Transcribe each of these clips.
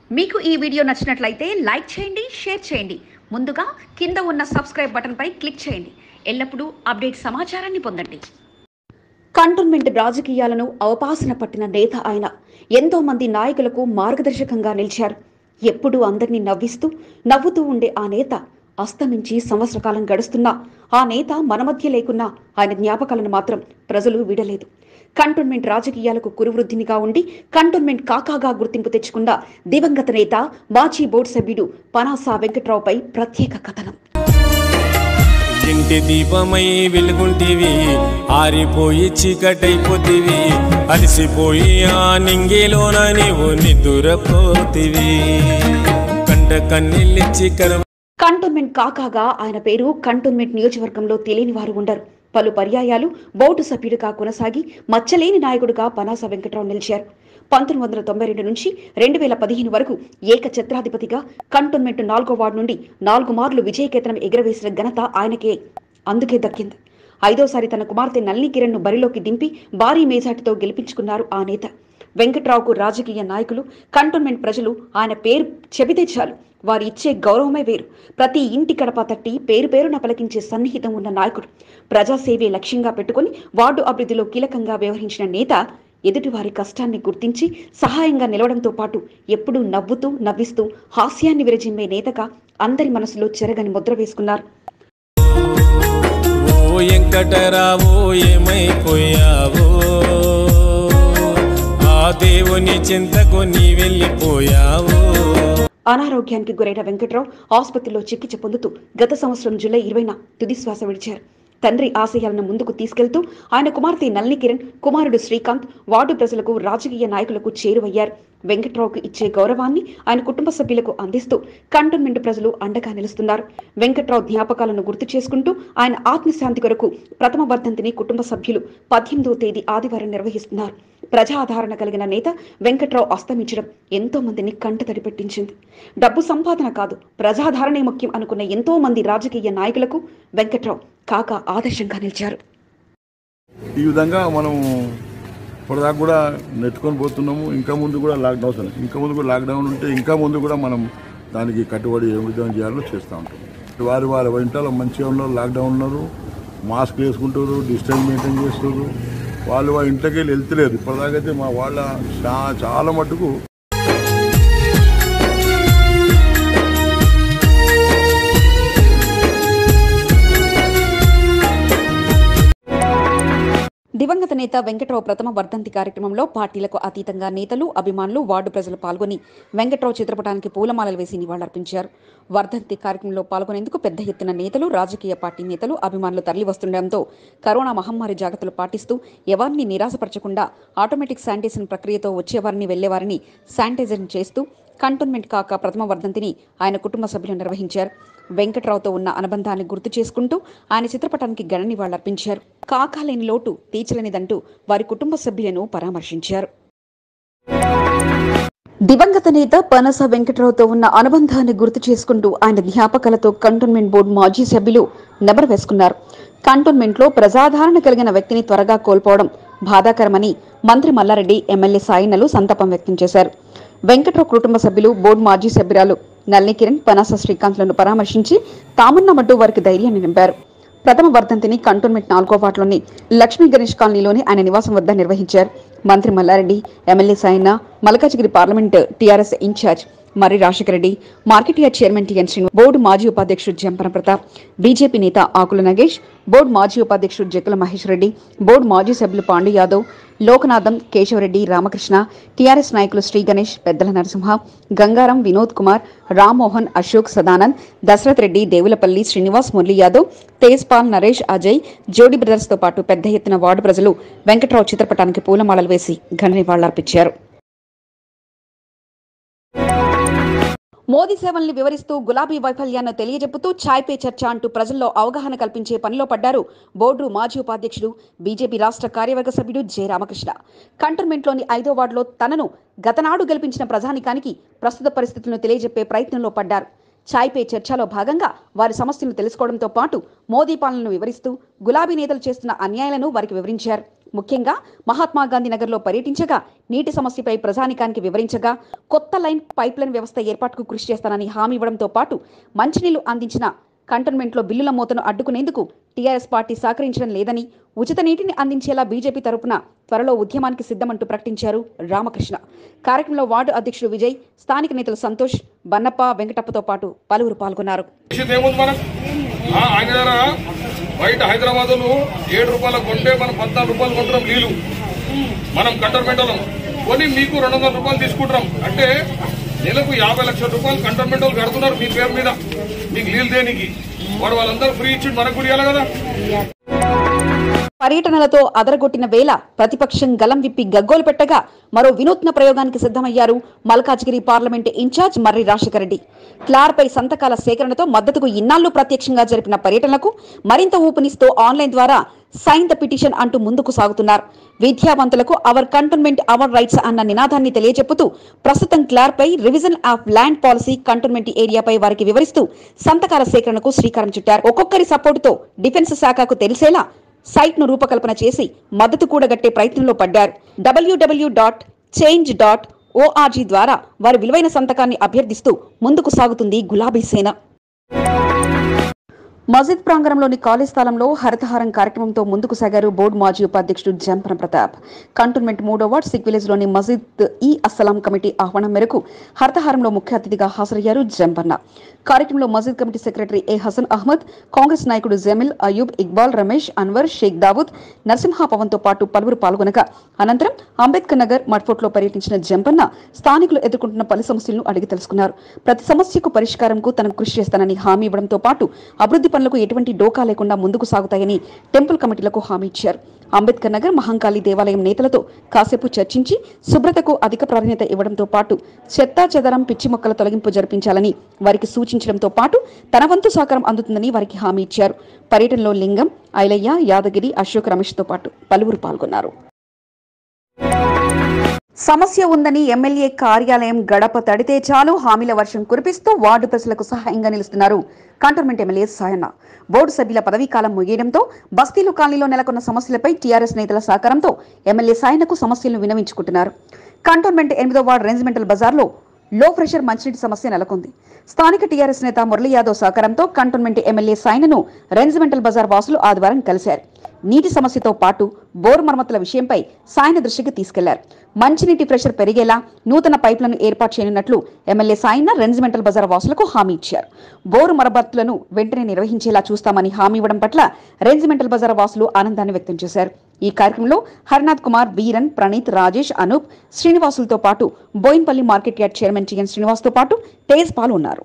మీకు ఈ వీడియో నచ్చినట్లయితే లైక్ చేయండి షేర్ చేయండి ముందుగా కింద ఉన్న సబ్స్క్రైబ్ బటన్పై క్లిక్ చేయండి ఎల్లప్పుడూ అప్డేట్ సమాచారాన్ని పొందండి కంటోన్మెంట్ రాజకీయాలను అవపాసన పట్టిన నేత ఆయన ఎంతో మంది నాయకులకు మార్గదర్శకంగా నిలిచారు ఎప్పుడూ అందరినీ నవ్విస్తూ నవ్వుతూ ఉండే ఆ నేత అస్తమించి సంవత్సర కాలం గడుస్తున్నా ఆ నేత మన మధ్య లేకున్నా ఆయన జ్ఞాపకాలను మాత్రం ప్రజలు విడలేదు కంటోన్మెంట్ రాజకీయాలకు కురువృద్ధినిగా ఉండి కంటోన్మెంట్ కాకాగా గుర్తింపు తెచ్చుకున్న దివంగత నేత మాజీ బోర్డు సభ్యుడు పనాసా వెంకట్రావుపై ప్రత్యేక కథనం ఇంటి దీపమై వెలుగుంటివి ఆరిపోయి చీకటైపోతివి అలసిపోయి ఆ నింగిలోన నీవు నిద్దురపోతివి కంట కన్నీళ్ళిచ్చి కరవ కంటోన్మెంట్ కాకాగా ఆయన పేరు కంటోన్మెంట్ నియోజకవర్గంలో తెలియని వారు ఉండరు పలు పర్యాయాలు బోర్డు సభ్యుడిగా కొనసాగి మచ్చలేని నాయకుడిగా పనాస వెంకట్రావు నిలిచారు పంతొమ్మిది వందల తొంభై రెండు నుంచి రెండు వేల పదిహేను వరకు ఏకఛత్రాధిపతిగా కంటోన్మెంట్ నాలుగో వార్డు నుండి నాలుగు మార్లు విజయకేతనం ఎగురవేసిన ఘనత ఆయనకే అందుకే దక్కింది ఐదోసారి తన కుమార్తె నల్లి కిరణ్ను బరిలోకి దింపి భారీ మేజాటితో గెలిపించుకున్నారు ఆ నేత వెంకట్రావుకు రాజకీయ నాయకులు కంటోన్మెంట్ ప్రజలు ఆయన పేరు చెబితే చాలు వారు ఇచ్చే గౌరవమే వేరు ప్రతి ఇంటి గడప తట్టి పేరు పేరున పలికించే సన్నిహితం ఉన్న నాయకుడు ప్రజాసేవే లక్ష్యంగా పెట్టుకుని వార్డు అభివృద్ధిలో కీలకంగా వ్యవహరించిన నేత ఎదుటివారి కష్టాన్ని గుర్తించి సహాయంగా నిలవడంతో పాటు ఎప్పుడూ నవ్వుతూ నవ్విస్తూ హాస్యాన్ని విరజిమ్మే నేతగా అందరి మనసులో చెరగని ముద్ర వేసుకున్నారు ఓ వెంకటరావు ఏమైపోయావో ఆ దేవుని చింతకు నీ వెళ్ళిపోయావో అనారోగ్యానికి గురైన వెంకట్రావు ఆసుపత్రిలో చికిత్స పొందుతూ గత సంవత్సరం జూలై ఇరవైన తుది శ్వాస విడిచారు తండ్రి ఆశయాలను ముందుకు తీసుకెళ్తూ ఆయన కుమార్తె నల్లి కిరణ్ కుమారుడు శ్రీకాంత్ వార్డు ప్రజలకు రాజకీయ నాయకులకు చేరువయ్యారు వెంకట్రావుకు ఇచ్చే గౌరవాన్ని ఆయన కుటుంబ సభ్యులకు అందిస్తూ కంటోన్మెంట్ ప్రజలు అండగా నిలుస్తున్నారు వెంకట్రావు జ్ఞాపకాలను గుర్తు చేసుకుంటూ ఆయన ఆత్మశాంతి కొరకు ప్రథమ వర్ధంతిని కుటుంబ సభ్యులు పద్దెనిమిదవ తేదీ ఆదివారం నిర్వహిస్తున్నారు ప్రజాదరణ కలిగిన నేత వెంకట్రావు అస్తమించడం ఎంతో మందిని కంటతడి పెట్టించింది డబ్బు సంపాదన కాదు ప్రజాదరణే ముఖ్యం అనుకున్న ఎంతో మంది రాజకీయ నాయకులకు వెంకట్రావు కాక ఆదర్శంగా నిలిచారు ఈ విధంగా మనం ఇప్పటిదాకా కూడా నెట్టుకొని పోతున్నాము ఇంకా ముందు కూడా లాక్డౌన్ వస్తుంది ఇంకా ముందు కూడా లాక్డౌన్ ఉంటే ఇంకా ముందు కూడా మనం దానికి కట్టుబడి ఏ విధంగా చేయాలో చేస్తూ ఉంటాం వారి వారి ఇంట్లో మంచిగా ఉన్నారు లాక్డౌన్ ఉన్నారు మాస్క్ వేసుకుంటారు డిస్టెన్స్ మెయింటైన్ చేస్తారు వాళ్ళు వాళ్ళ ఇంట్లోకి వెళ్ళి వెళ్తలేరు ఇప్పటిదాకైతే మా వాళ్ళ చా- చాలా మటుకు దివంగత నేత వెంకట్రావు ప్రథమ వర్ధంతి కార్యక్రమంలో పార్టీలకు అతీతంగా నేతలు అభిమానులు వార్డు ప్రజలు పాల్గొని వెంకట్రావు చిత్రపటానికి పూలమాలలు వేసి నివాళులర్పించారు వర్ధంతి కార్యక్రమంలో పాల్గొనేందుకు పెద్ద ఎత్తున నేతలు రాజకీయ పార్టీ నేతలు అభిమానులు తరలివస్తుండటంతో కరోనా మహమ్మారి జాగ్రత్తలు పాటిస్తూ ఎవరిని నిరాశపరచకుండా ఆటోమేటిక్ శానిటైజేషన్ ప్రక్రియతో వచ్చేవారిని వెళ్లేవారిని శానిటైజర్ చేస్తూ కంటోన్మెంట్ కాక ప్రథమ వర్ధంతిని ఆయన కుటుంబ సభ్యులు నిర్వహించారు వెంకట్రావుతో ఉన్న అనుబంధాన్ని గుర్తు చేసుకుంటూ ఆయన చిత్రపటానికి ఘన నివాళులర్పించారు కాకాలేని లోటు తీర్చలేనిదంటూ వారి కుటుంబ సభ్యులను పరామర్శించారు దివంగత నేత పనస వెంకట్రావుతో ఉన్న అనుబంధాన్ని గుర్తు చేసుకుంటూ ఆయన జ్ఞాపకాలతో కంటోన్మెంట్ బోర్డు మాజీ సభ్యులు నెబర్ వేసుకున్నారు కంటోన్మెంట్లో ప్రజాదరణ కలిగిన వ్యక్తిని త్వరగా కోల్పోవడం బాధాకరమని మంత్రి మల్లారెడ్డి ఎమ్మెల్యే సాయినలు సంతాపం వ్యక్తం చేశారు వెంకట్రావు కుటుంబ సభ్యులు బోర్డు మాజీ సభ్యురాలు నల్లి కిరణ్ పనాస శ్రీకాంత్లను పరామర్శించి తామున్నామంటూ వారికి ధైర్యాన్ని నింపారు ప్రథమ వర్ధంతిని కంటోన్మెంట్ నాలుగో వార్డులోని లక్ష్మీ గణేష్ కాలనీలోని ఆయన నివాసం వద్ద నిర్వహించారు మంత్రి Malla Reddy MLA Sayanna Malkajgiri parliament TRS incharge Marri Rajasekhara Reddy market yard chairman TN Srinu board మాజీ ఉపాధ్యక్షుడు జంపన ప్రతాప్ బీజేపీ నేత ఆకుల నగేష్ బోర్డు మాజీ ఉపాధ్యక్షుడు జక్కుల మహేష్ రెడ్డి బోర్డు మాజీ సభ్యులు పాండు యాదవ్ లోకనాథం కేశవరెడ్డి రామకృష్ణ టీఆర్ఎస్ నాయకులు శ్రీ గణేష్ పెద్దల నరసింహ గంగారం వినోద్ కుమార్ రామ్మోహన్ అశోక్ సదానంద్ దశరథ్ రెడ్డి దేవులపల్లి శ్రీనివాస్ మురళీ యాదవ్ తేజ్పాల్ నరేష్ అజయ్ జోడి బ్రదర్స్ తో పాటు పెద్ద ఎత్తున వార్డు ప్రజలు వెంకట్రావు చిత్రపటానికి పూలమాలలు వేసి ఘన నివాళులర్పించారు మోదీ సేవల్ని వివరిస్తూ గులాబీ వైఫల్యాన్ని తెలియజెప్పుతూ ఛాయ్ పే చర్చ అంటూ ప్రజల్లో అవగాహన కల్పించే పనిలో పడ్డారు బోర్డు మాజీ ఉపాధ్యక్షుడు బీజేపీ రాష్ట్ర కార్యవర్గ సభ్యుడు జె రామకృష్ణ కంటోన్మెంట్లోని ఐదో వార్డులో తనను గతనాడు గెలిపించిన ప్రజానికానికి ప్రస్తుత పరిస్థితులను తెలియజెప్పే ప్రయత్నంలో పడ్డారు ఛాయ్ పే చర్చలో భాగంగా వారి సమస్యను తెలుసుకోవడంతో పాటు మోదీ పాలనను వివరిస్తూ గులాబీ నేతలు చేస్తున్న అన్యాయాలను వారికి వివరించారు ముఖ్యంగా మహాత్మా గాంధీ నగర్లో పర్యటించగా నీటి సమస్యపై ప్రజానికానికి వివరించగా కొత్త లైన్ పైప్ లైన్ వ్యవస్థ ఏర్పాటుకు కృషి చేస్తానని హామీ ఇవ్వడంతో పాటు మంచినీళ్లు అందించిన కంటోన్మెంట్లో బిల్లుల మోతను అడ్డుకునేందుకు టీఆర్ఎస్ పార్టీ సహకరించడం లేదని ఉచిత నీటిని అందించేలా బీజేపీ తరపున త్వరలో ఉద్యమానికి సిద్ధమంటూ ప్రకటించారు రామకృష్ణ కార్యక్రమంలో వార్డు అధ్యక్షుడు విజయ్ స్థానిక నేతలు సంతోష్ బన్నప్ప వెంకటప్పతో పాటు పలువురు పాల్గొన్నారు పరిస్థితి ఏముంది మనం ఆ, ఆయన దగ్గర బయట హైదరాబాద్ ఏడు రూపాయలు కొంటే మనం పద్నాలుగు రూపాయలు కొంటున్నాం నీళ్లు మనం కంటోన్మెంట్ వాళ్ళం కొని మీకు రెండు వందల రూపాయలు తీసుకుంటున్నాం అంటే నెలకు యాభై లక్షల రూపాయలు కంటోన్మెంట్ వాళ్ళు కడుతున్నారు మీ పేరు మీద మీకు నీళ్ళు దేనికి వాడు వాళ్ళందరూ ఫ్రీ ఇచ్చి మనకు కూడా ఇవ్వాలి కదా పర్యటనలతో అదరగొట్టిన వేళ ప్రతిపక్షం గలం విప్పి గగ్గోలు పెట్టగా మరో వినూత్న ప్రయోగానికి సిద్ధమయ్యారు మల్కాజ్గిరి పార్లమెంటు ఇన్ఛార్జ్ మర్రి రాజశేఖర రెడ్డి క్లార్పై సంతకాల సేకరణతో మద్దతుకు ఇన్నాళ్లు ప్రత్యక్షంగా జరిపిన పర్యటనలకు మరింత ఊపునిస్తూ ఆన్లైన్ ద్వారా సైన్ ద పిటిషన్ అంటూ ముందుకు సాగుతున్నారు విద్యావంతులకు అవర్ కంటోన్మెంట్ అవర్ రైట్స్ అన్న నినాదాన్ని తెలియజెప్పుతూ ప్రస్తుతం క్లార్పై revision of land policy cantonment ఏరియాపై వారికి వివరిస్తూ సంతకాల సేకరణకు శ్రీకారం చుట్టారు ఒక్కొక్కరి సపోర్టుతో డిఫెన్స్ శాఖకు తెలిసేలా సైట్ ను రూపకల్పన చేసి మద్దతు కూడగట్టే ప్రయత్నంలో పడ్డారు WW dot change dot ORG ద్వారా వారి విలువైన సంతకాన్ని అభ్యర్థిస్తూ ముందుకు సాగుతుంది గులాబీ సేన మస్జిద్ ప్రాంగణంలోని ఖాళీ స్థలంలో హరితహారం కార్యక్రమంతో ముందుకు సాగారు బోర్డు మాజీ ఉపాధ్యక్షుడు జంపన ప్రతాప్ కంటోన్మెంట్ మూడో వార్డ్ సిక్ విలేజ్ లోని మస్జిద్ ఈ అస్సలాం కమిటీ ఆహ్వానం మేరకు హరితహారంలో ముఖ్య అతిథిగా హాజరయ్యారు జంపన్న కార్యక్రమంలో మస్జిద్ committee secretary A Hasan Ahmed Congress నాయకుడు జమిల్ అయూబ్ ఇక్బాల్ రమేష్ అన్వర్ షేక్ దావూద్ నరసింహ పవన్తో పాటు పలువురు పాల్గొనగా అనంతరం అంబేద్కర్ నగర్ మడ్ఫోర్ట్లో పర్యటించిన జంపన్న స్థానికులు ఎదుర్కొంటున్న పలు సమస్యలను అడిగి తెలుసుకున్నారు ప్రతి సమస్యకు పరిష్కారంకు తనకు కృషి చేస్తానని హామీ ఇవ్వడంతో పాటు అభివృద్ధి పనులకు ఎటువంటి డోకా లేకుండా ముందుకు సాగుతాయని టెంపుల్ కమిటీలకు హామీ ఇచ్చారు అంబేద్కర్ నగర్ మహంకాళి దేవాలయం నేతలతో కాసేపు చర్చించి శుభ్రతకు అధిక ప్రాధాన్యత ఇవ్వడంతో పాటు చెత్తా చెదరం పిచ్చి మొక్కల తొలగింపు జరిపించాలని వారికి సూచించడంతో పాటు తన వంతు సహకారం అందుతుందని వారికి హామీ ఇచ్చారు పర్యటనలో లింగం ఐలయ్య యాదగిరి అశోక్ రమేష్తో పాటు పలువురు పాల్గొన్నారు సమస్య ఉందని ఎమ్మెల్యే కార్యాలయం గడప తడితే చాలు హామీల వర్షం కురిపిస్తూ వార్డు ప్రజలకు సహాయంగా నిలుస్తున్నారు కంటోన్మెంట్ ఎమ్మెల్యే సాయన్న బోర్డు సభ్యుల పదవీ కాలం ముగియడంతో బస్తీలు కాలనీలో నెలకొన్న సమస్యలపై టీఆర్ఎస్ నేతల సహకారంతో ఎమ్మెల్యే సాయన్నకు సమస్యలను వినవించుకుంటున్నారు కంటోన్మెంట్ ఎనిమిదో వార్డు రెజిమెంటల్ బజార్లో లో ప్రెషర్ మంచినీటి సమస్య నెలకొంది స్థానిక టీఆర్ఎస్ నేత మురళీ యాదవ్ సహకారంతో కంటోన్మెంట్ ఎమ్మెల్యే సాయనను రెజిమెంటల్ బజార్ వాసులు ఆదివారం కలిశారు నీటి సమస్యతో పాటు బోరు మరమ్మతుల విషయంపై సాయన దృష్టికి తీసుకెళ్లారు మంచినీటి ప్రెషర్ పెరిగేలా నూతన పైప్లను ఏర్పాటు చేయనున్నట్లు ఎమ్మెల్యే సాయన్న రెజిమెంటల్ బజార్ వాసులకు హామీ ఇచ్చారు బోరు మరమ్మతులను వెంటనే నిర్వహించేలా చూస్తామని హామీ ఇవ్వడం పట్ల రెజిమెంటల్ బజార్ వాసులు ఆనందాన్ని వ్యక్తం చేశారు ఈ కార్యక్రమంలో హరినాథ్ కుమార్ వీరన్ ప్రణీత్ రాజేష్ అనూప్ శ్రీనివాసులతో పాటు Bowenpally market yard chairman TN శ్రీనివాస్తో పాటు తేజ్ పాల్గొన్నారు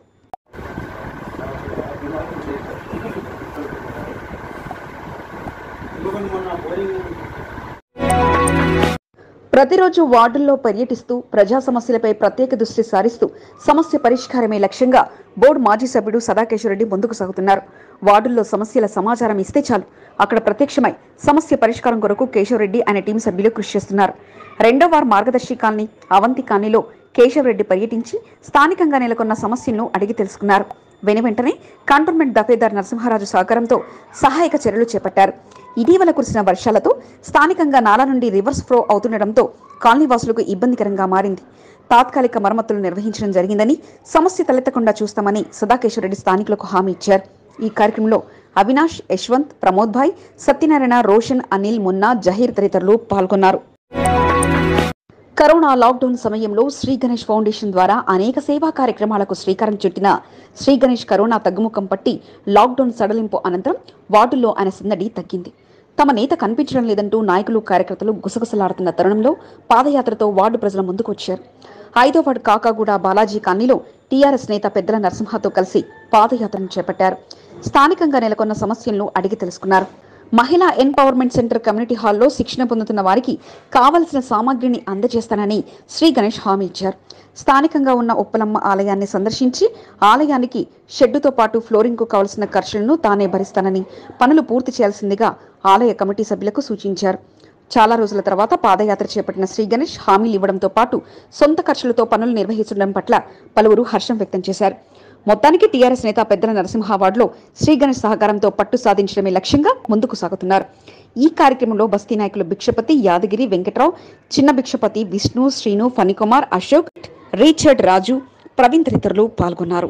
ప్రతిరోజు వార్డుల్లో పర్యటిస్తూ ప్రజా సమస్యలపై ప్రత్యేక దృష్టి సారిస్తూ సమస్య పరిష్కారమే లక్ష్యంగా బోర్డు మాజీ సభ్యుడు సదాకేశ్వరరెడ్డి ముందుకు సాగుతున్నారు వార్డుల్లో సమస్యల సమాచారం ఇస్తే చాలు అక్కడ ప్రత్యక్షమై సమస్య పరిష్కారం కొరకు కేశవరెడ్డి అనే టీం సభ్యులు కృషి చేస్తున్నారు రెండో వార్ మార్గదర్శి కాలనీ అవంతి కాలనీలో కేశవరెడ్డి పర్యటించి స్థానికంగా నెలకొన్న సమస్యలను అడిగి తెలుసుకున్నారు వెను వెంటనే కంటోన్మెంట్ దఫేదార్ నరసింహారాజు సహకారంతో సహాయక చర్యలు చేపట్టారు ఇటీవల కురిసిన వర్షాలతో స్థానికంగా నాలా నుండి రివర్స్ ఫ్లో అవుతుండటంతో కాలనీవాసులకు ఇబ్బందికరంగా మారింది తాత్కాలిక మరమ్మతులు నిర్వహించడం జరిగిందని సమస్య తలెత్తకుండా చూస్తామని సదాకేశ్వరరెడ్డి స్థానికులకు హామీ ఇచ్చారు ఈ కార్యక్రమంలో అవినాష్ యశ్వంత్ ప్రమోద్ భాయ్ సత్యనారాయణ రోషన్ అనిల్ మున్నా జహీర్ తదితరులు పాల్గొన్నారు కరోనా లాక్డౌన్ సమయంలో శ్రీ గణేష్ ఫౌండేషన్ ద్వారా అనేక సేవా కార్యక్రమాలకు శ్రీకారం చుట్టిన శ్రీ గణేష్ కరోనా తగ్గుముఖం పట్టి లాక్డౌన్ సడలింపు అనంతరం వార్డుల్లో ఆయన సందడి తగ్గింది తమ నేత కనిపించడం లేదంటూ నాయకులు కార్యకర్తలు గుసగుసలాడుతున్న తరుణంలో పాదయాత్రతో వార్డు ప్రజల ముందుకు వచ్చారు ఐదో వార్డు కాకాగూడ బాలాజీ కాలనీలో టీఆర్ఎస్ నేత పెద్దల నరసింహతో కలిసి పాదయాత్రను చేపట్టారు స్థానికంగా నెలకొన్న సమస్యలను అడిగి తెలుసుకున్నారు మహిళా ఎంపవర్మెంట్ సెంటర్ కమ్యూనిటీ హాల్లో శిక్షణ పొందుతున్న వారికి కావలసిన సామాగ్రిని అందజేస్తానని శ్రీ గణేష్ హామీ ఇచ్చారు స్థానికంగా ఉన్న ఉప్పలమ్మ ఆలయాన్ని సందర్శించి ఆలయానికి షెడ్డుతో పాటు ఫ్లోరింగ్కు కావలసిన ఖర్చులను తానే భరిస్తానని పనులు పూర్తి చేయాల్సిందిగా ఆలయ కమిటీ సభ్యులకు సూచించారు చాలా రోజుల తర్వాత పాదయాత్ర చేపట్టిన శ్రీ గణేష్ హామీలు ఇవ్వడంతో పాటు సొంత ఖర్చులతో పనులు నిర్వహించడం పట్ల పలువురు హర్షం వ్యక్తం చేశారు మొత్తానికి టీఆర్ఎస్ నేత పెద్దల నరసింహ వార్డులో శ్రీ గణేష్ సహకారంతో పట్టు సాధించడమే లక్ష్యంగా ముందుకు సాగుతున్నారు ఈ కార్యక్రమంలో బస్తీ నాయకులు భిక్షపతి యాదగిరి వెంకట్రావు చిన్న భిక్షపతి విష్ణు శ్రీను ఫణికుమార్ అశోక్ రీచర్డ్ రాజు ప్రవీణ్ తదితరులు పాల్గొన్నారు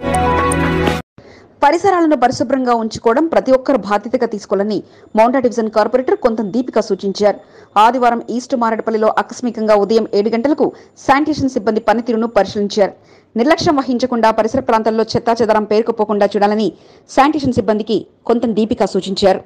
పరిసరాలను పరిశుభ్రంగా ఉంచుకోవడం ప్రతి ఒక్కరు బాధ్యతగా తీసుకోవాలని మౌంటా డివిజన్ కార్పొరేటర్ కొంత దీపిక సూచించారు ఆదివారం ఈస్ట్ మారేడుపల్లిలో ఆకస్మికంగా ఉదయం ఏడు గంటలకు శానిటేషన్ సిబ్బంది పనితీరును పరిశీలించారు నిర్లక్ష్యం వహించకుండా పరిసర ప్రాంతాల్లో చెత్తా చెదరం పేరుకుపోకుండా చూడాలని శానిటేషన్ సిబ్బందికి కొంత దీపిక సూచించారు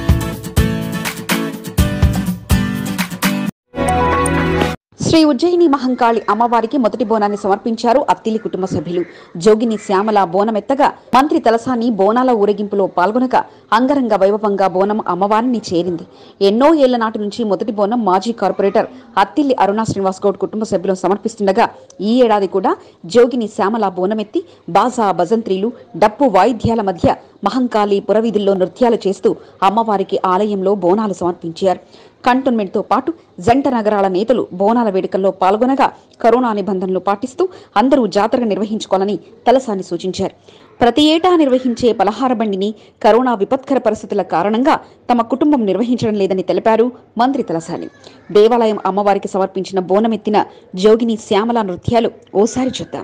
శ్రీ ఉజ్జయిని మహంకాళి అమ్మవారికి మొదటి బోనాన్ని సమర్పించారు అత్తిలి కుటుంబ సభ్యులు జోగిని శ్యామల బోనమెత్తగా మంత్రి తలసాని బోనాల ఊరేగింపులో పాల్గొనక అంగరంగ వైభవంగా బోనం అమ్మవారిని చేరింది ఎన్నో ఏళ్ల నాటి నుంచి మొదటి బోనం మాజీ కార్పొరేటర్ అత్తిల్లి అరుణా శ్రీనివాస్ గౌడ్ కుటుంబ సభ్యులు సమర్పిస్తుండగా ఈ ఏడాది కూడా జోగిని శ్యామల బోనమెత్తి బాజా భజంత్రీలు డప్పు వాయిద్యాల మధ్య మహంకాళి పురవీధుల్లో నృత్యాలు చేస్తూ అమ్మవారికి ఆలయంలో బోనాలు సమర్పించారు కంటోన్మెంట్ తో పాటు జంట నగరాల నేతలు బోనాల వేడుకల్లో పాల్గొనగా కరోనా నిబంధనలు పాటిస్తూ అందరూ జాతర నిర్వహించుకోవాలని తలసాని సూచించారు ప్రతి ఏటా నిర్వహించే పలహార బండిని కరోనా విపత్కర పరిస్థితుల కారణంగా తమ కుటుంబం నిర్వహించడం లేదని తెలిపారు మంత్రి తలసాని దేవాలయం అమ్మవారికి సమర్పించిన బోనమెత్తిన జోగిని శ్యామల నృత్యాలు ఓసారి చూద్దాం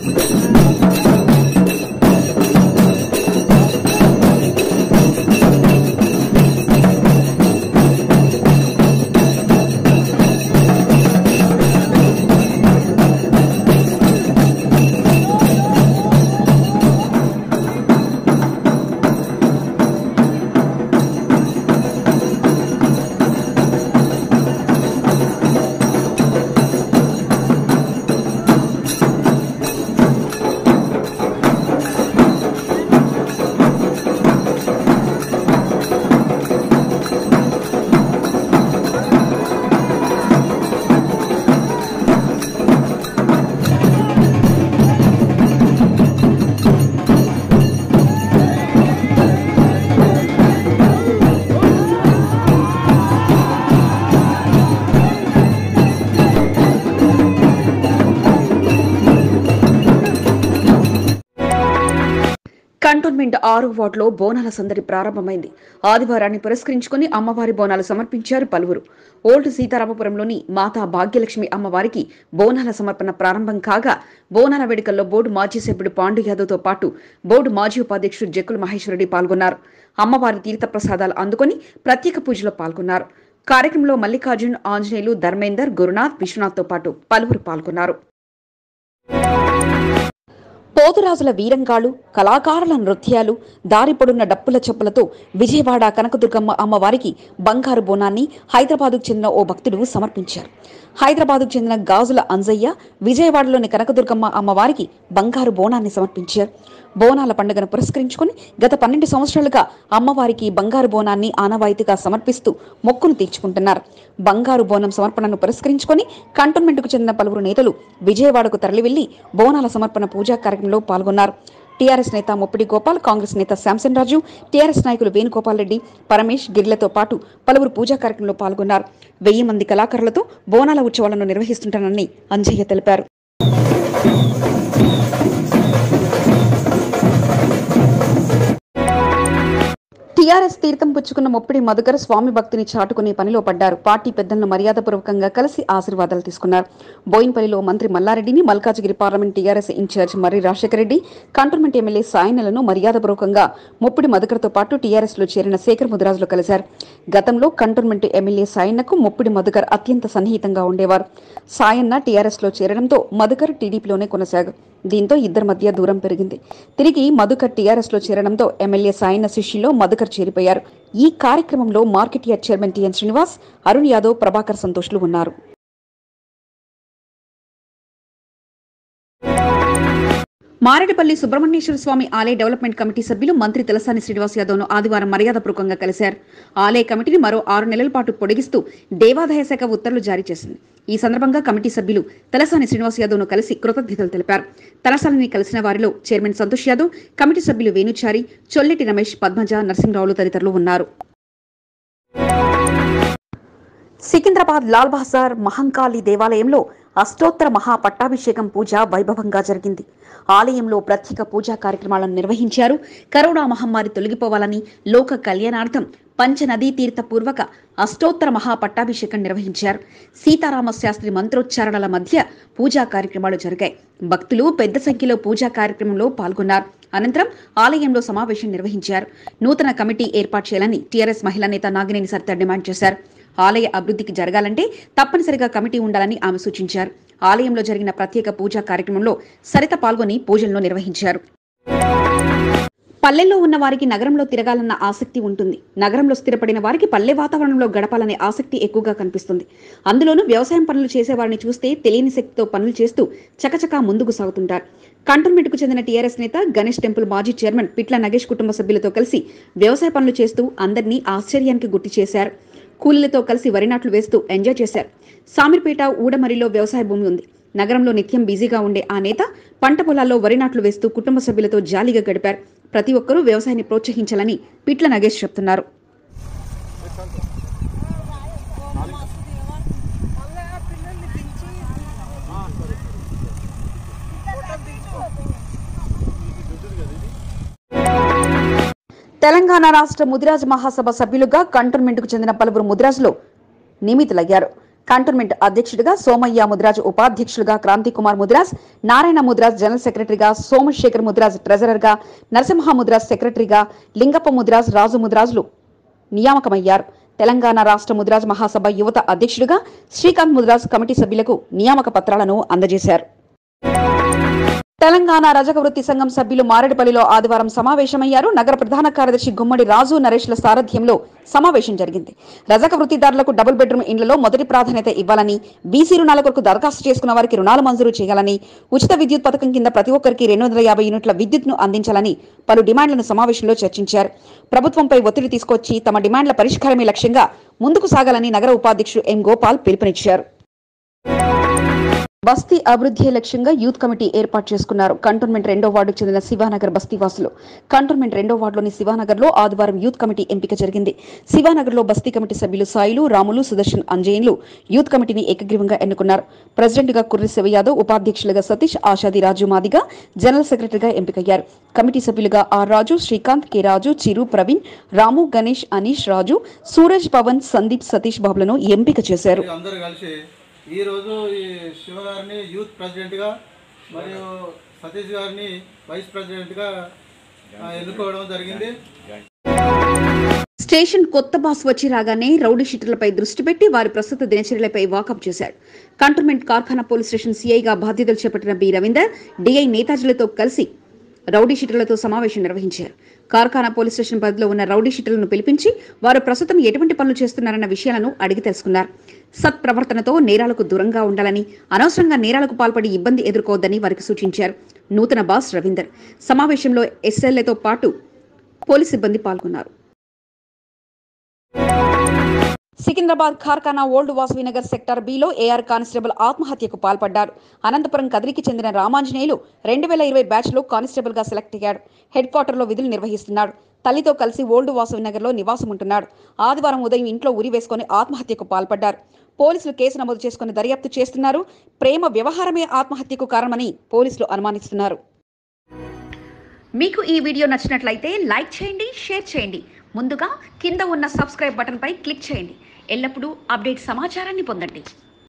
కంటోన్మెంట్ ఆరు వార్డులో బోనాల సందడి ప్రారంభమైంది ఆదివారాన్ని పురస్కరించుకుని అమ్మవారి బోనాలు సమర్పించారు పలువురు ఓల్డ్ సీతారామపురంలోని మాతా భాగ్యలక్ష్మి అమ్మవారికి బోనాల సమర్పణ ప్రారంభం కాగా బోనాల వేడుకల్లో బోర్డు మాజీ సభ్యుడు పాండు యాదవ్తో పాటు బోర్డు మాజీ ఉపాధ్యక్షుడు జక్కుల మహేశ్వరరెడ్డి పాల్గొన్నారు అమ్మవారి తీర్థప్రసాదాలు అందుకొని ప్రత్యేక పూజలో పాల్గొన్నారు కార్యక్రమంలో మల్లికార్జున్ ఆంజనేయులు ధర్మేందర్ గురునాథ్ విశ్వనాథ్తో పాటు పలువురు పాల్గొన్నారు పోతురాజుల వీరంగాలు కళాకారుల నృత్యాలు దారిపడున్న డప్పుల చెప్పులతో విజయవాడ కనకదుర్గమ్మ అమ్మవారికి బంగారు బోనాన్ని హైదరాబాదుకు చెందిన ఓ భక్తుడు సమర్పించారు హైదరాబాదుకు చెందిన గాజుల అంజయ్య విజయవాడలోని కనకదుర్గమ్మ అమ్మవారికి బంగారు బోనాన్ని సమర్పించారు బోనాల పండుగను పురస్కరించుకుని గత పన్నెండు సంవత్సరాలుగా అమ్మవారికి బంగారు బోనాన్ని ఆనవాయితీగా సమర్పిస్తూ మొక్కును తీర్చుకుంటున్నారు బంగారు బోనం సమర్పణను పురస్కరించుకుని కంటోన్మెంట్కు చెందిన పలువురు నేతలు విజయవాడకు తరలివెళ్లి బోనాల సమర్పణ పూజా కార్యక్రమంలో పాల్గొన్నారు టీఆర్ఎస్ నేత ముప్పిడి గోపాల్ కాంగ్రెస్ నేత శాంసన్ రాజు టీఆర్ఎస్ నాయకులు వేణుగోపాల్ రెడ్డి పరమేష్ గిరిలతో పాటు పలువురు పూజా కార్యక్రమంలో పాల్గొన్నారు వెయ్యి మంది కళాకారులతో బోనాల ఉత్సవాలను నిర్వహిస్తుంటానని అంజయ్య తెలిపారు టీఆర్ఎస్ తీర్థం పుచ్చుకున్న ముప్పిడి మధుకర్ స్వామి భక్తిని చాటుకునే పనిలో పడ్డారు పార్టీ పెద్దలను మర్యాదపూర్వకంగా కలిసి ఆశీర్వాదాలు తీసుకున్నారు బోయిన్పల్లిలో మంత్రి మల్లారెడ్డిని Malkajgiri parliament TRS incharge Marri Rajasekhara Reddy cantonment MLA సాయనలను మర్యాదపూర్వకంగా ముప్పిడి మధుకర్తో పాటు టీఆర్ఎస్ లో చేరిన శేఖర్ ముదిరాజులు కలిశారు గతంలో కంటోన్మెంట్ ఎమ్మెల్యే సాయన్నకు ముప్పిడి మధుకర్ అత్యంత సన్నిహితంగా ఉండేవారు సాయన్న టీఆర్ఎస్ లో చేరడంతో మధుకర్ టీడీపీలోనే కొనసాగారు దీంతో ఇద్దరి మధ్య దూరం పెరిగింది తిరిగి మధుకర్ టీఆర్ఎస్ లో చేరడంతో ఎమ్మెల్యే సాయన్న శిష్యులో మధుకర్ చేరిపోయారు ఈ కార్యక్రమంలో market yard chairman TN Srinivas Arun Yadav Prabhakar సంతోష్లు ఉన్నారు మారేడుపల్లి సుబ్రహ్మణ్యేశ్వర స్వామి ఆలయ డెవలప్మెంట్ కమిటీ సభ్యులు మంత్రి తలసాని శ్రీనివాస్ యాదవ్ను ఆదివారం మర్యాదపూర్వకంగా కలిశారు ఆలయ కమిటీని మరో ఆరు నెలల పాటు పొడిగిస్తూ దేవాదాయ శాఖ ఉత్తర్వులు జారీ చేసింది ఈ సందర్భంగా కమిటీ సభ్యులు తలసాని శ్రీనివాస్ యాదవ్ను కలిసి కృతజ్ఞతలు తెలిపారు తలసానిని కలిసిన వారిలో చైర్మన్ సంతోష్ యాదవ్ కమిటీ సభ్యులు వేణుచారి చొల్లెటి రమేష్ పద్మజ నరసింహరావులు తదితరులు ఉన్నారు సికింద్రాబాద్ లాల్ బహసార్ మహంకాళి దేవాలయంలో అష్టోత్తర మహా పట్టాభిషేకం పూజ వైభవంగా జరిగింది ఆలయంలో ప్రత్యేక పూజా కార్యక్రమాలను నిర్వహించారు కరోనా మహమ్మారి తొలగిపోవాలని లోక కళ్యాణార్థం పంచనదీ తీర్థ పూర్వక అష్టోత్తర మహా పట్టాభిషేకం నిర్వహించారు సీతారామ శాస్త్రి మంత్రోచ్చారణల మధ్య పూజా కార్యక్రమాలు జరిగాయి భక్తులు పెద్ద సంఖ్యలో పూజా కార్యక్రమంలో పాల్గొన్నారు అనంతరం ఆలయంలో సమావేశం నిర్వహించారు నూతన కమిటీ ఏర్పాటు చేయాలని టీఆర్ఎస్ మహిళా నేత నాగినేని సరిత డిమాండ్ చేశారు ఆలయ అభివృద్ధికి జరగాలంటే తప్పనిసరిగా కమిటీ ఉండాలని ఆమె సూచించారు ఆలయంలో జరిగిన ప్రత్యేక పూజా కార్యక్రమంలో సరిత పాల్గొని పూజలను నిర్వహించారు పల్లెల్లో ఉన్న వారికి నగరంలో తిరగాలన్న ఆసక్తి ఉంటుంది నగరంలో స్థిరపడిన వారికి పల్లె వాతావరణంలో గడపాలనే ఆసక్తి ఎక్కువగా కనిపిస్తుంది అందులోనూ వ్యవసాయం పనులు చేసేవారిని చూస్తే తెలియని శక్తితో పనులు చేస్తూ చకచకా ముందుకు సాగుతుంటారు కంటోన్మెంట్కు చెందిన టీఆర్ఎస్ నేత గణేష్ టెంపుల్ మాజీ చైర్మన్ పిట్ల నగేష్ కుటుంబ సభ్యులతో కలిసి వ్యవసాయ పనులు చేస్తూ అందరినీ ఆశ్చర్యానికి గుర్తు చేశారు కూలీలతో కలిసి వరి నాట్లు వేస్తూ ఎంజాయ్ చేశారు సామిర్పేట ఊడమరిలో వ్యవసాయ భూమి ఉంది నగరంలో నిత్యం బిజీగా ఉండే ఆ నేత పంట పొలాల్లో వరి నాట్లు వేస్తూ కుటుంబ సభ్యులతో జాలీగా గడిపారు ప్రతి ఒక్కరూ వ్యవసాయాన్ని ప్రోత్సహించాలని పిట్ల నగేష్ చెప్తున్నారు తెలంగాణ రాష్ట్ర ముదిరాజ్ మహాసభ సభ్యులుగా కంటోన్మెంట్కు చెందిన పలువురు ముదిరాజులు నియమితులయ్యారు కంటోన్మెంట్ అధ్యక్షుడిగా సోమయ్య ముదిరాజ్ ఉపాధ్యక్షులుగా క్రాంతి కుమార్ ముదిరాజ్ నారాయణ ముదిరాజ్ జనరల్ సెక్రటరీగా సోమశేఖర్ ముదిరాజ్ ట్రెజరర్గా నరసింహ ముదిరాజ్ సెక్రటరీగా లింగప్ప ముదిరాజ్ రాజు ముదిరాజులు నియామకమయ్యారు తెలంగాణ రాష్ట్ర ముదిరాజ్ మహాసభ యువత అధ్యక్షుడిగా శ్రీకాంత్ ముదిరాజ్ కమిటీ సభ్యులకు నియామక పత్రాలను అందజేశారు తెలంగాణ రజక వృత్తి సంఘం సభ్యులు మారేడుపల్లిలో ఆదివారం సమావేశమయ్యారు నగర ప్రధాన కార్యదర్శి గుమ్మడి రాజు నరేష్ల సారథ్యంలో సమావేశం జరిగింది రజక వృత్తిదారులకు డబుల్ బెడ్రూమ్ ఇండ్లలో మొదటి ప్రాధాన్యత ఇవ్వాలని బీసీ రుణాల కొరకు దరఖాస్తు చేసుకున్న వారికి రుణాలు మంజూరు చేయాలని ఉచిత విద్యుత్ పథకం కింద ప్రతి ఒక్కరికి రెండు వందల యాభై యూనిట్ల విద్యుత్ను అందించాలని పలు డిమాండ్లను సమావేశంలో చర్చించారు ప్రభుత్వంపై ఒత్తిడి తీసుకొచ్చి తమ డిమాండ్ల పరిష్కారమే లక్ష్యంగా ముందుకు సాగాలని నగర ఉపాధ్యక్షుడు ఎం గోపాల్ పిలుపునిచ్చారు బస్తీ అభివృద్ధి లక్ష్యంగా యూత్ కమిటీ ఏర్పాటు చేసుకున్నారు కంటోన్మెంట్ రెండో వార్డుకు చెందిన శివానగర్ బస్తీ వాసులు కంటోన్మెంట్ రెండో వార్డులోని శివానగర్ లో ఆదివారం యూత్ కమిటీ ఎంపిక జరిగింది శివానగర్ లో బస్తీ కమిటీ సభ్యులు సాయిలు రాములు సుదర్శన్ అంజయ్యన్లు యూత్ కమిటీని ఏకగ్రీవంగా ఎన్నుకున్నారు ప్రెసిడెంట్ గా కుర్రి శివ యాదవ్ ఉపాధ్యక్షులుగా సతీష్ ఆషాది రాజు మాదిగా జనరల్ సెక్రటరీగా ఎంపికయ్యారు కమిటీ సభ్యులుగా ఆర్ రాజు శ్రీకాంత్ కె రాజు చిరు ప్రవీణ్ రాము గణేష్ అనీష్ రాజు సూరజ్ పవన్ సందీప్ సతీష్ బాబులను ఎంపిక చేశారు మరియు అందరూ కలిసి ఈరోజు ఈ శివ గారిని యూత్ ప్రెసిడెంట్గా మరియు సతీష్ గారిని వైస్ ప్రెసిడెంట్గా ఆ, ఎన్నుకోవడం జరిగింది స్టేషన్ కొత్త బాస్ వచ్చి రాగానే రౌడీ షీటర్లపై దృష్టి పెట్టి వారి ప్రస్తుత దినచర్యలపై వాకప్ చేశాడు కంటోన్మెంట్ కార్ఖానా పోలీస్ స్టేషన్ సీఐగా బాధ్యతలు చేపట్టిన బి రవీందర్ డిఐ నేతాజీలతో కలిసి రౌడీ షీటర్లతో సమావేశం నిర్వహించారు కార్ఖానా పోలీస్ స్టేషన్ పరిధిలో ఉన్న రౌడీ షీటర్లను పిలిపించి వారు ప్రస్తుతం ఎటువంటి పనులు చేస్తున్నారన్న విషయాలను అడిగి తెలుసుకున్నారు సత్ప్రవర్తనతో నేరాలకు దూరంగా ఉండాలని అనవసరంగా నేరాలకు పాల్పడి ఇబ్బంది ఎదుర్కోవద్దని వారికి సూచించారు నూతన బాస్ రవీందర్ సమావేశంలో ఎస్ఎల్ఏతో పాటు పోలీస్ సిబ్బంది పాల్గొన్నారు సికింద్రాబాద్ ఖార్ఖానా ఓల్డ్ వాసవినగర్ సెక్టార్ బిలో ఏఆర్ కానిస్టేబుల్ ఆత్మహత్యకు పాల్పడ్డారు అనంతపురం కదిరికి చెందిన రామాంజనేయులు రెండు వేల ఇరవై బ్యాచ్లో కానిస్టేబుల్ గా సెలెక్ట్ అయ్యాడు హెడ్ క్వార్టర్లో విధులు నిర్వహిస్తున్నాడు తల్లితో కలిసి ఓల్డ్ వాసవినగర్లో నివాసం ఉంటున్నాడు ఆదివారం ఉదయం ఇంట్లో ఉరి వేసుకొని ఆత్మహత్యకు పాల్పడ్డారు పోలీసులు కేసు నమోదు చేసుకుని దర్యాప్తు చేస్తున్నారు ప్రేమ వ్యవహారమే ఆత్మహత్యకు కారణమని పోలీసులు అనుమానిస్తున్నారు మీకు ఈ వీడియో నచ్చినట్లయితే లైక్ చేయండి షేర్ చేయండి ముందుగా కింద ఉన్న సబ్స్క్రైబ్ బటన్పై క్లిక్ చేయండి ఎల్లప్పుడూ అప్డేట్ సమాచారాన్ని పొందండి